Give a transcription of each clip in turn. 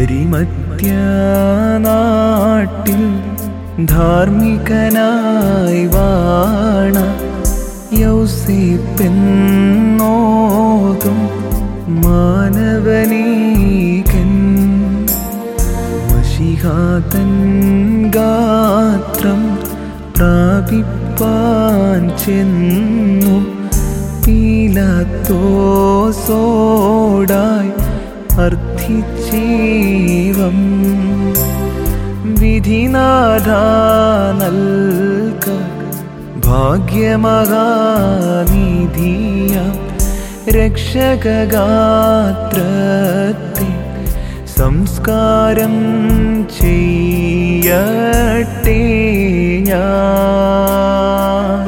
അരിമത്യാനാട്ടിൽ ധാർമ്മികനായി വാണ യൗസേപ്പെന്നോതും മാനവനീകൻ മഷിഹാതൻ ഗാത്രം പ്രാപിപ്പാൻ ചെന്നു പീലാത്തോസോടായി അർത്ഥിച്ചേവം വിധിനാഥ നൽക ഭാഗ്യമഹാനിധിയ രക്ഷകഗാത്രത്തെ സംസ്കാരം ചെയ്യട്ടെ ഞാൻ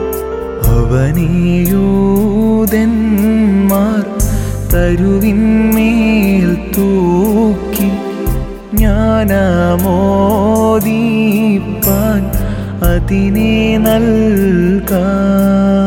അവനെയൂതന്മാർ തരുവിന്മേൽ തൂക്കി ജ്ഞാനമോദീപ്പാൻ അതിനെ നൽകാം